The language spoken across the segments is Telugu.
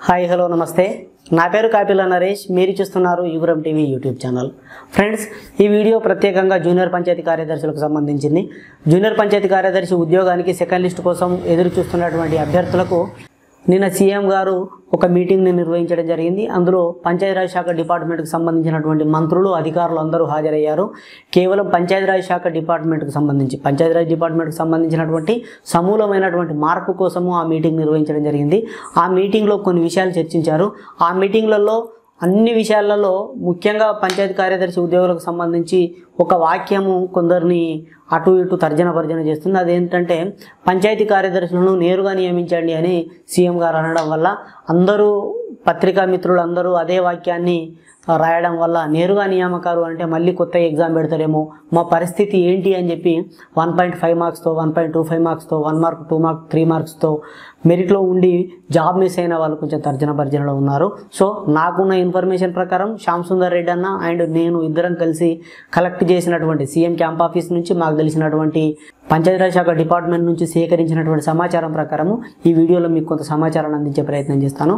హాయ్ హలో నమస్తే నా పేరు కాపిల నరేష్ మీరు చూస్తున్నారు Yugaram TV YouTube channel friends ఈ వీడియో ప్రత్యేకంగా జూనియర్ పంచాయతీ కార్యదర్శులకు సంబంధించింది జూనియర్ పంచాయతీ కార్యదర్శి ఉద్యోగానికి సెకండ్ లిస్ట్ కోసం ఎదురు చూస్తున్నటువంటి అభ్యర్థులకు నిన్న సీఎం గారు ఒక మీటింగ్ని నిర్వహించడం జరిగింది అందులో పంచాయతీరాజ్ శాఖ డిపార్ట్మెంట్కి సంబంధించినటువంటి మంత్రులు అధికారులు అందరూ హాజరయ్యారు కేవలం పంచాయతీరాజ్ శాఖ డిపార్ట్మెంట్కి సంబంధించి పంచాయతీరాజ్ డిపార్ట్మెంట్కి సంబంధించినటువంటి సమూలమైనటువంటి మార్పు కోసము ఆ మీటింగ్ నిర్వహించడం జరిగింది ఆ మీటింగ్లో కొన్ని విషయాలు చర్చించారు ఆ మీటింగ్లలో అన్ని విషయాలలో ముఖ్యంగా పంచాయతీ కార్యదర్శి ఉద్యోగులకు సంబంధించి ఒక వాక్యము కొందరిని అటు ఇటు తర్జన భర్జన చేస్తుంది అదేంటంటే పంచాయతీ కార్యదర్శులను నేరుగా నియమించండి అని సీఎం గారు అనడం వల్ల అందరూ పత్రికా మిత్రులు అందరూ అదే వాక్యాన్ని రాయడం వల్ల నేరుగా నియామకాలు అంటే మళ్ళీ కొత్త ఎగ్జామ్ పెడతారేమో మా పరిస్థితి ఏంటి అని చెప్పి వన్ పాయింట్ ఫైవ్ మార్క్స్తో వన్ పాయింట్ టూ ఫైవ్ మార్క్స్తో one mark two mark three మార్క్స్తో మెరిట్లో ఉండి జాబ్ మిస్ అయిన వాళ్ళు కొంచెం తర్జన భర్జనలో ఉన్నారు సో నాకున్న ఇన్ఫర్మేషన్ ప్రకారం శ్యామ్ సుందర్ రెడ్డి అన్న అండ్ నేను ఇద్దరం కలిసి కలెక్ట్ చేసినటువంటి సీఎం క్యాంప్ ఆఫీస్ నుంచి మాకు తెలిసినటువంటి పంచాయతీరాజ్ శాఖ డిపార్ట్మెంట్ నుంచి సేకరించినటువంటి సమాచారం ప్రకారము ఈ వీడియోలో మీకు కొంత సమాచారాన్ని అందించే ప్రయత్నం చేస్తాను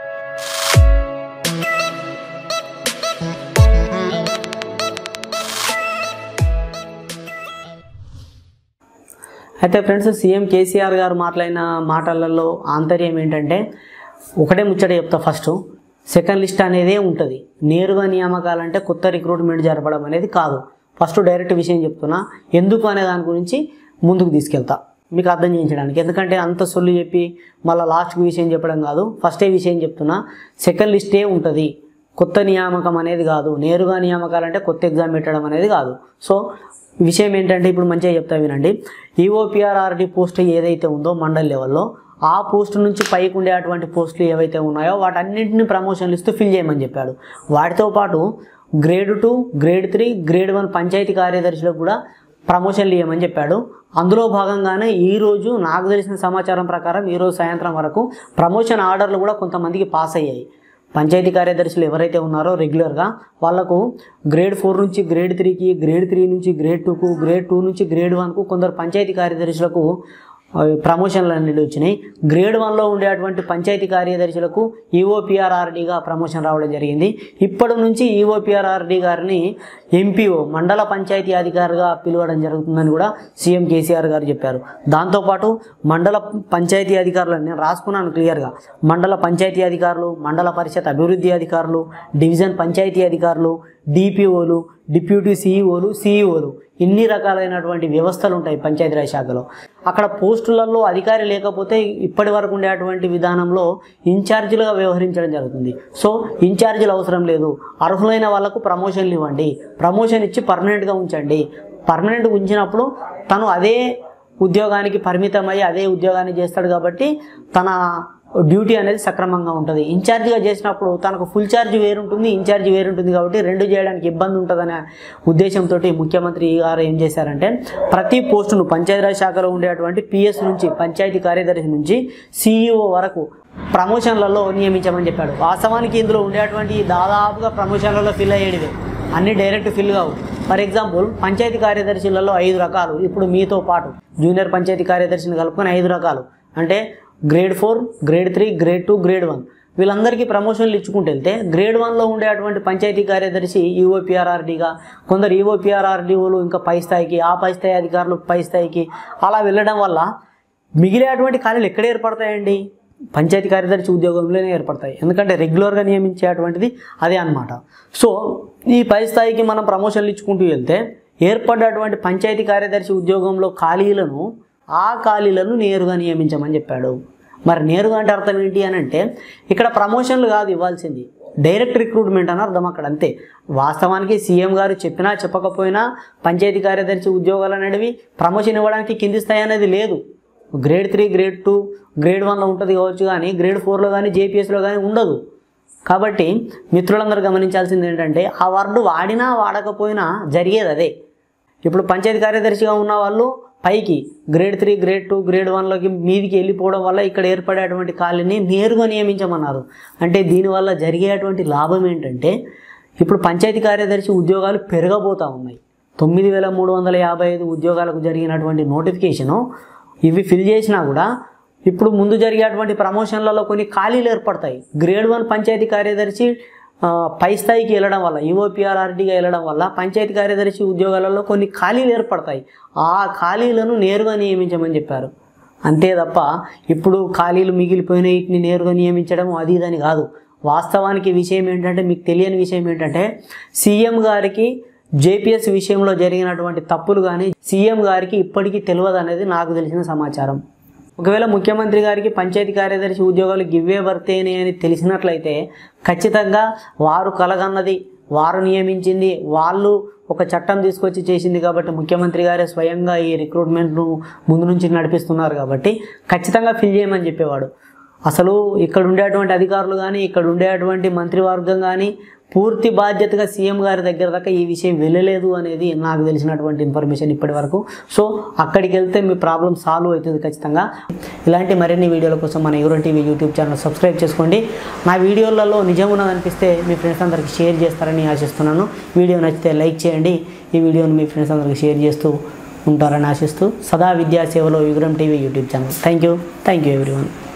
అయితే ఫ్రెండ్స్ సీఎం కేసీఆర్ గారు మాట్లాడిన మాటలలో ఆంతర్యం ఏంటంటే ఒకటే ముచ్చట చెప్తా ఫస్ట్ సెకండ్ లిస్ట్ అనేదే ఉంటుంది నేరుగా నియామకాలంటే కొత్త రిక్రూట్మెంట్ జరపడం అనేది కాదు ఫస్ట్ డైరెక్ట్ విషయం చెప్తున్నా ఎందుకు అనే దాని గురించి ముందుకు తీసుకెళ్తా మీకు అర్థం చేయించడానికి ఎందుకంటే అంత సొల్లు చెప్పి మళ్ళీ లాస్ట్కి విషయం చెప్పడం కాదు ఫస్టే విషయం చెప్తున్నా సెకండ్ లిస్టే ఉంటుంది కొత్త నియామకం అనేది కాదు నేరుగా నియామకాలంటే కొత్త ఎగ్జామ్ పెట్టడం అనేది కాదు సో విషయం ఏంటంటే ఇప్పుడు మంచిగా చెప్తా వినండి ఈఓపిఆర్ఆర్డి పోస్ట్ ఏదైతే ఉందో మండల్ లెవెల్లో ఆ పోస్ట్ నుంచి పైకి ఉండేటువంటి పోస్టులు ఏవైతే ఉన్నాయో వాటన్నింటిని ప్రమోషన్లు ఇస్తూ ఫిల్ చేయమని చెప్పాడు వాటితో పాటు grade two grade three grade one panchayati కార్యదర్శులకు కూడా ప్రమోషన్లు ఇవ్వమని చెప్పాడు అందులో భాగంగానే ఈరోజు నాకు తెలిసిన సమాచారం ప్రకారం ఈరోజు సాయంత్రం వరకు ప్రమోషన్ ఆర్డర్లు కూడా కొంతమందికి పాస్ అయ్యాయి పంచాయతీ కార్యదర్శులు ఎవరైతే ఉన్నారో రెగ్యులర్గా వాళ్ళకు గ్రేడ్ ఫోర్ నుంచి గ్రేడ్ త్రీకి గ్రేడ్ త్రీ నుంచి గ్రేడ్ టూకు గ్రేడ్ టూ నుంచి గ్రేడ్ వన్కు కొందరు పంచాయతీ కార్యదర్శులకు ఆ, ప్రమోషన్లు అనేవి వచ్చినాయి గ్రేడ్ వన్లో ఉండేటువంటి పంచాయతీ కార్యదర్శులకు ఈఓపిఆర్ఆర్డీగా ప్రమోషన్ రావడం జరిగింది ఇప్పటి నుంచి ఈఓపిఆర్ఆర్డీ గారిని ఎంపీఓ మండల పంచాయతీ అధికారిగా పిలవడం జరుగుతుందని కూడా సీఎం కేసీఆర్ గారు చెప్పారు దాంతోపాటు మండల పంచాయతీ అధికారులు నేను రాసుకున్నాను క్లియర్గా మండల పంచాయతీ అధికారులు మండల పరిషత్ అభివృద్ధి అధికారులు డివిజన్ పంచాయతీ అధికారులు డిపిఓలు డిప్యూటీ సీఈఓలు సిఈఓలు ఇన్ని రకాలైనటువంటి వ్యవస్థలు ఉంటాయి పంచాయతీరాజ్ శాఖలో అక్కడ పోస్టులలో అధికారి లేకపోతే ఇప్పటి వరకు ఉండేటువంటి విధానంలో ఇన్ఛార్జీలుగా వ్యవహరించడం జరుగుతుంది సో ఇన్ఛార్జీలు అవసరం లేదు అర్హులైన వాళ్ళకు ప్రమోషన్లు ఇవ్వండి ప్రమోషన్ ఇచ్చి పర్మనెంట్గా ఉంచండి పర్మనెంట్ ఉంచినప్పుడు తను అదే ఉద్యోగానికి పరిమితమై అదే ఉద్యోగాన్ని చేస్తాడు కాబట్టి తన డ్యూటీ అనేది సక్రమంగా ఉంటుంది ఇన్ఛార్జిగా చేసినప్పుడు తనకు ఫుల్ ఛార్జ్ వేరుంటుంది ఇన్ఛార్జ్ వేరుంటుంది కాబట్టి రెండు చేయడానికి ఇబ్బంది ఉంటుందనే ఉద్దేశంతో ముఖ్యమంత్రి గారు ఏం చేశారంటే ప్రతి పోస్టును పంచాయతీరాజ్ శాఖలో ఉండేటువంటి పిఎస్ నుంచి పంచాయతీ కార్యదర్శి నుంచి సిఇఓ వరకు ప్రమోషన్లలో నియమించమని చెప్పాడు వాస్తవానికి ఇందులో ఉండేటువంటి దాదాపుగా ప్రమోషన్లలో ఫిల్ అయ్యేటివే అన్ని డైరెక్ట్ ఫిల్ కావు ఫర్ ఎగ్జాంపుల్ పంచాయతీ కార్యదర్శులలో ఐదు రకాలు ఇప్పుడు మీతో పాటు జూనియర్ పంచాయతీ కార్యదర్శిని కలుపుకొని ఐదు రకాలు అంటే grade four grade three grade two grade one వీళ్ళందరికీ ప్రమోషన్లు ఇచ్చుకుంటూ వెళ్తే గ్రేడ్ వన్లో ఉండేటువంటి పంచాయతీ కార్యదర్శి ఈఓపిఆర్ఆర్డీగా కొందరు ఈఓపిఆర్ఆర్డీఓలు ఇంకా పై స్థాయికి ఆ పై స్థాయి అధికారులు పై స్థాయికి అలా వెళ్ళడం వల్ల మిగిలేటువంటి ఖాళీలు ఎక్కడ ఏర్పడతాయండి పంచాయతీ కార్యదర్శి ఉద్యోగంలోనే ఏర్పడతాయి ఎందుకంటే రెగ్యులర్గా నియమించేటువంటిది అదే అన్నమాట సో ఈ పై స్థాయికి మనం ప్రమోషన్లు ఇచ్చుకుంటూ వెళ్తే ఏర్పడ్డటువంటి పంచాయతీ కార్యదర్శి ఉద్యోగంలో ఖాళీలను ఆ ఖాళీలను నేరుగా నియమించమని చెప్పాడు మరి నేరుగా అంటే అర్థం ఏంటి అని అంటే ఇక్కడ ప్రమోషన్లు కాదు ఇవ్వాల్సింది డైరెక్ట్ రిక్రూట్మెంట్ అని అర్థం అక్కడ అంతే వాస్తవానికి సీఎం గారు చెప్పినా చెప్పకపోయినా పంచాయతీ కార్యదర్శి ఉద్యోగాలు అనేవి ప్రమోషన్ ఇవ్వడానికి కింది స్థాయి అనేది లేదు grade three grade two grade వన్లో ఉంటుంది కావచ్చు కానీ గ్రేడ్ ఫోర్లో కానీ జేపీఎస్లో కానీ ఉండదు కాబట్టి మిత్రులందరూ గమనించాల్సింది ఏంటంటే ఆ వర్డ్ వాడినా వాడకపోయినా జరిగేది అదే ఇప్పుడు పంచాయతీ కార్యదర్శిగా ఉన్న వాళ్ళు పైకి grade three grade two grade వన్లోకి మీదికి వెళ్ళిపోవడం వల్ల ఇక్కడ ఏర్పడేటువంటి ఖాళీని నేరుగా నియమించమన్నారు అంటే దీనివల్ల జరిగేటువంటి లాభం ఏంటంటే ఇప్పుడు పంచాయతీ కార్యదర్శి ఉద్యోగాలు పెరగబోతూ ఉన్నాయి తొమ్మిది వేల మూడు వందల యాభై ఐదు ఉద్యోగాలకు జరిగినటువంటి నోటిఫికేషను ఇవి ఫిల్ చేసినా కూడా ఇప్పుడు ముందు జరిగేటువంటి ప్రమోషన్లలో కొన్ని ఖాళీలు ఏర్పడతాయి గ్రేడ్ వన్ పంచాయతీ కార్యదర్శి ఆ, పై స్థాయికి వెళ్ళడం వల్ల యుఓపిఆర్ఆర్డీగా వెళ్ళడం వల్ల పంచాయతీ కార్యదర్శి ఉద్యోగాలలో కొన్ని ఖాళీలు ఏర్పడతాయి ఆ ఖాళీలను నేరుగా నియమించమని చెప్పారు అంతే తప్ప ఇప్పుడు ఖాళీలు మిగిలిపోయిన వీటిని నేరుగా నియమించడం అది ఇదని కాదు వాస్తవానికి విషయం ఏంటంటే మీకు తెలియని విషయం ఏంటంటే సీఎం గారికి జేపీఎస్ విషయంలో జరిగినటువంటి తప్పులు కానీ సీఎం గారికి ఇప్పటికీ తెలియదు అనేది నాకు తెలిసిన సమాచారం ఒకవేళ ముఖ్యమంత్రి గారికి పంచాయతీ కార్యదర్శి ఉద్యోగాలు గివ్వే వర్తేనే అని తెలిసినట్లయితే ఖచ్చితంగా వారు కలగన్నది వారు నియమించింది వాళ్ళు ఒక చట్టం తీసుకొచ్చి చేసింది కాబట్టి ముఖ్యమంత్రి గారే స్వయంగా ఈ రిక్రూట్మెంట్ను ముందు నుంచి నడిపిస్తున్నారు కాబట్టి ఖచ్చితంగా ఫిల్ చేయమని చెప్పేవాడు అసలు ఇక్కడ ఉండేటువంటి అధికారులు కానీ ఇక్కడ ఉండేటువంటి మంత్రివర్గం కానీ పూర్తి బాధ్యతగా సీఎం గారి దగ్గర దాకా ఈ విషయం వెళ్ళలేదు అనేది నాకు తెలిసినటువంటి ఇన్ఫర్మేషన్ ఇప్పటి వరకు సో అక్కడికి వెళ్తే మీ ప్రాబ్లం సాల్వ్ అవుతుంది ఖచ్చితంగా ఇలాంటి మరిన్ని వీడియోల కోసం మన యూరన్ టీవీ యూట్యూబ్ ఛానల్ సబ్స్క్రైబ్ చేసుకోండి నా వీడియోలలో నిజం ఉన్నదనిపిస్తే మీ ఫ్రెండ్స్ అందరికి షేర్ చేస్తారని ఆశిస్తున్నాను వీడియో నచ్చితే లైక్ చేయండి ఈ వీడియోని మీ ఫ్రెండ్స్ అందరికి షేర్ చేస్తూ ఉంటారని ఆశిస్తూ సదా విద్యా సేవలో Yugaram TV YouTube channel thank you thank you everyone